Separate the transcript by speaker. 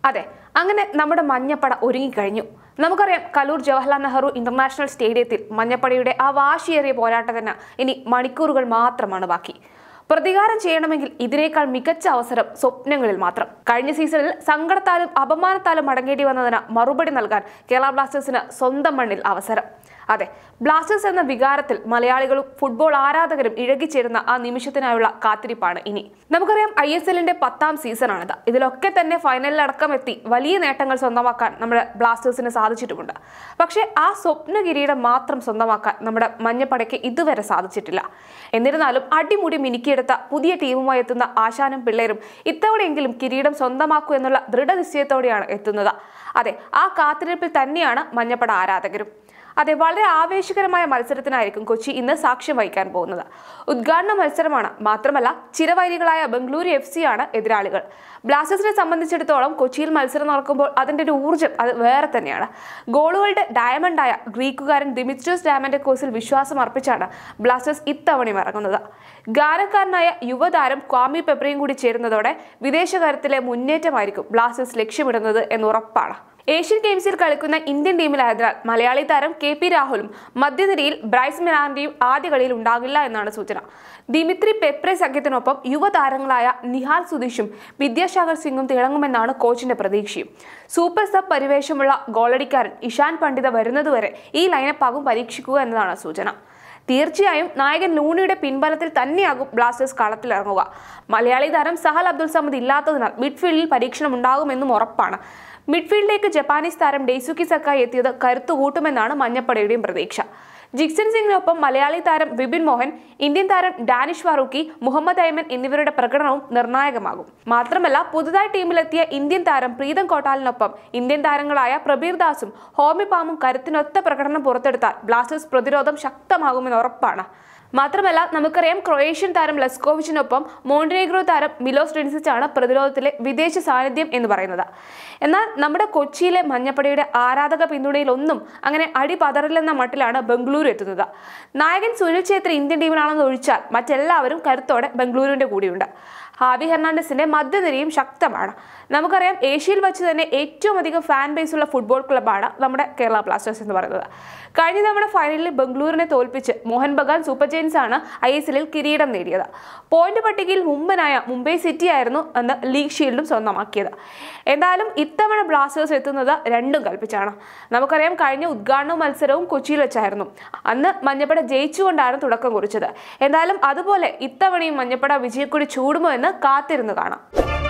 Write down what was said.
Speaker 1: അതെ അങ്ങനെ നമ്മുടെ മഞ്ഞപ്പട ഒരുങ്ങിക്കഴിഞ്ഞു നമുക്കറിയാം കലൂർ ജവഹർലാൽ നെഹ്റു ഇന്റർനാഷണൽ സ്റ്റേഡിയത്തിൽ മഞ്ഞപ്പടയുടെ ആ വാശിയേറിയ പോരാട്ടത്തിന് ഇനി മണിക്കൂറുകൾ മാത്രമാണ് ബാക്കി പ്രതികാരം ചെയ്യണമെങ്കിൽ ഇതിനേക്കാൾ മികച്ച അവസരം സ്വപ്നങ്ങളിൽ മാത്രം കഴിഞ്ഞ സീസണിൽ സങ്കടത്താലും അപമാനത്താലും മടങ്ങേണ്ടി വന്നതിന് മറുപടി നൽകാൻ കേരള ബ്ലാസ്റ്റേഴ്സിന് സ്വന്തം മണ്ണിൽ അവസരം അതെ ബ്ലാസ്റ്റേഴ്സ് എന്ന വികാരത്തിൽ മലയാളികളും ഫുട്ബോൾ ആരാധകരും ഇഴകിച്ചേരുന്ന ആ നിമിഷത്തിനായുള്ള കാത്തിരിപ്പാണ് ഇനി നമുക്കറിയാം ഐ എസ് എല്ലിന്റെ പത്താം സീസണാണിത് ഇതിലൊക്കെ തന്നെ ഫൈനലിലടക്കം എത്തി വലിയ നേട്ടങ്ങൾ സ്വന്തമാക്കാൻ നമ്മുടെ ബ്ലാസ്റ്റേഴ്സിന് സാധിച്ചിട്ടുമുണ്ട് പക്ഷേ ആ സ്വപ്ന കിരീടം മാത്രം സ്വന്തമാക്കാൻ നമ്മുടെ മഞ്ഞപ്പടയ്ക്ക് ഇതുവരെ സാധിച്ചിട്ടില്ല എന്നിരുന്നാലും അടിമുടി മിനുക്കിയെടുത്ത പുതിയ ടീമുമായി എത്തുന്ന ആശാനും പിള്ളേരും ഇത്തവണയെങ്കിലും കിരീടം സ്വന്തമാക്കൂ എന്നുള്ള ദൃഢനിശ്ചയത്തോടെയാണ് എത്തുന്നത് അതെ ആ കാത്തിരിപ്പിൽ തന്നെയാണ് മഞ്ഞപ്പട ആരാധകരും അതെ വളരെ ആവേശകരമായ മത്സരത്തിനായിരിക്കും കൊച്ചി ഇന്ന് സാക്ഷ്യം വഹിക്കാൻ പോകുന്നത് ഉദ്ഘാടന മത്സരമാണ് മാത്രമല്ല ചിരവൈരികളായ ബംഗളൂരു എഫ് സി ആണ് എതിരാളികൾ ബ്ലാസ്റ്റേഴ്സിനെ സംബന്ധിച്ചിടത്തോളം കൊച്ചിയിൽ മത്സരം നടക്കുമ്പോൾ അതിന്റെ ഒരു ഊർജ്ജം അത് വേറെ തന്നെയാണ് ഗോളുകളുടെ ഡയമണ്ടായ ഗ്രീക്കുകാരൻ ദിമിത്രോസ് ഡയമൻഡക്കോസിൽ വിശ്വാസം അർപ്പിച്ചാണ് ബ്ലാസ്റ്റേഴ്സ് ഇത്തവണയും ഇറങ്ങുന്നത് ഗാനക്കാരനായ യുവതാരം ക്വാമി പെപ്രയും കൂടി ചേരുന്നതോടെ വിദേശകാര്യത്തിലെ മുന്നേറ്റമായിരിക്കും ബ്ലാസ്റ്റേഴ്സ് ലക്ഷ്യമിടുന്നത് എന്ന് ഉറപ്പാണ് ഏഷ്യൻ ഗെയിംസിൽ കളിക്കുന്ന ഇന്ത്യൻ ടീമിലായതിനാൽ മലയാളി താരം കെ പി രാഹുലും മധ്യനിരയിൽ ബ്രൈസ് മിനാന്റെയും ആദ്യ കളിയിൽ ഉണ്ടാകില്ല എന്നാണ് സൂചന ദിമിത്രി പെപ്രെ സഖ്യത്തിനൊപ്പം യുവതാരങ്ങളായ നിഹാൽ സുധീഷും വിദ്യാസാഗർ സിംഗും തിളങ്ങുമെന്നാണ് കോച്ചിന്റെ പ്രതീക്ഷയും സൂപ്പർ സബ് പരിവേഷമുള്ള ഗോളടിക്കാരൻ ഇഷാൻ പണ്ഡിത വരുന്നതുവരെ ഈ ലൈനപ്പാകും പരീക്ഷിക്കുക എന്നതാണ് സൂചന തീർച്ചയായും നായകൻ ലൂണിയുടെ പിൻബലത്തിൽ തന്നെയാകും ബ്ലാസ്റ്റേഴ്സ് കളത്തിലിറങ്ങുക മലയാളി താരം സഹൽ അബ്ദുൾ സമദ് ഇല്ലാത്തതിനാൽ മിഡ്ഫീൽഡിൽ പരീക്ഷണം ഉണ്ടാകുമെന്നും ഉറപ്പാണ് മിഡ്ഫീൽഡിലേക്ക് ജപ്പാനീസ് താരം ഡെയ്സുക്കി സക്കായി എത്തിയത് കരുത്തുകൂട്ടുമെന്നാണ് മഞ്ഞപ്പടയുടെയും പ്രതീക്ഷ ജിക്സൺ സിംഗിനൊപ്പം മലയാളി താരം വിപിൻ മോഹൻ ഇന്ത്യൻ താരം ഡാനിഷ് ഫാറൂഖി മുഹമ്മദ് ഐമൻ എന്നിവരുടെ പ്രകടനവും നിർണായകമാകും മാത്രമല്ല പുതുതായി ടീമിലെത്തിയ ഇന്ത്യൻ താരം പ്രീതം കോട്ടാലിനൊപ്പം ഇന്ത്യൻ താരങ്ങളായ പ്രബീർ ദാസും ഹോമി പാമും കരുത്തിനൊത്ത പ്രകടനം പുറത്തെടുത്താൽ ബ്ലാസ്റ്റേഴ്സ് പ്രതിരോധം ശക്തമാകുമെന്ന് ഉറപ്പാണ് മാത്രമല്ല നമുക്കറിയാം ക്രൊയേഷ്യൻ താരം ലെസ്കോവിച്ചിനൊപ്പം മോണ്ടിനേഗ്രോ താരം മിലോസ് ഡെൻസിച്ചാണ് പ്രതിരോധത്തിലെ വിദേശ സാന്നിധ്യം എന്ന് പറയുന്നത് എന്നാൽ നമ്മുടെ കൊച്ചിയിലെ മഞ്ഞപ്പടയുടെ ആരാധക പിന്തുണയിലൊന്നും അങ്ങനെ അടി പതറില്ലെന്ന മട്ടിലാണ് ബംഗളൂരു എത്തുന്നത് നായകൻ സുനിൽ ഛേത്രി ഇന്ത്യൻ ടീമിലാണെന്ന് ഒഴിച്ചാൽ മറ്റെല്ലാവരും കരുത്തോടെ ബംഗളൂരുവിന്റെ കൂടിയുണ്ട് ഹാവി ഹെർണാണ്ടസിന്റെ മധ്യനിരയും ശക്തമാണ് നമുക്കറിയാം ഏഷ്യയിൽ വെച്ച് തന്നെ ഏറ്റവും അധികം ഫാൻ ബേസ് ഉള്ള ഫുട്ബോൾ ക്ലബ്ബാണ് നമ്മുടെ കേരള ബ്ലാസ്റ്റേഴ്സ് എന്ന് പറയുന്നത് കഴിഞ്ഞ തവണ ഫൈനലിൽ ബംഗളൂരിനെ തോൽപ്പിച്ച് മോഹൻ ബഗാൻ സൂപ്പർ ജെയിൻസ് ആണ് ഐ എസ് എല്ലിൽ കിരീടം നേടിയത് പോയിന്റ് പട്ടികയിൽ മുമ്പനായ മുംബൈ സിറ്റി ആയിരുന്നു അന്ന് ലീഗ് ഷീൽഡും സ്വന്തമാക്കിയത് എന്തായാലും ഇത്തവണ ബ്ലാസ്റ്റേഴ്സ് എത്തുന്നത് രണ്ടും കൽപ്പിച്ചാണ് നമുക്കറിയാം കഴിഞ്ഞ ഉദ്ഘാടന മത്സരവും കൊച്ചിയിൽ വെച്ചായിരുന്നു അന്ന് മഞ്ഞപ്പട ജയിച്ചുകൊണ്ടാണ് തുടക്കം കുറിച്ചത് എന്തായാലും അതുപോലെ ഇത്തവണയും മഞ്ഞപ്പട വിജയക്കൊടി ചൂടുമോ എന്ന് കാത്തിരുന്ന് കാണാം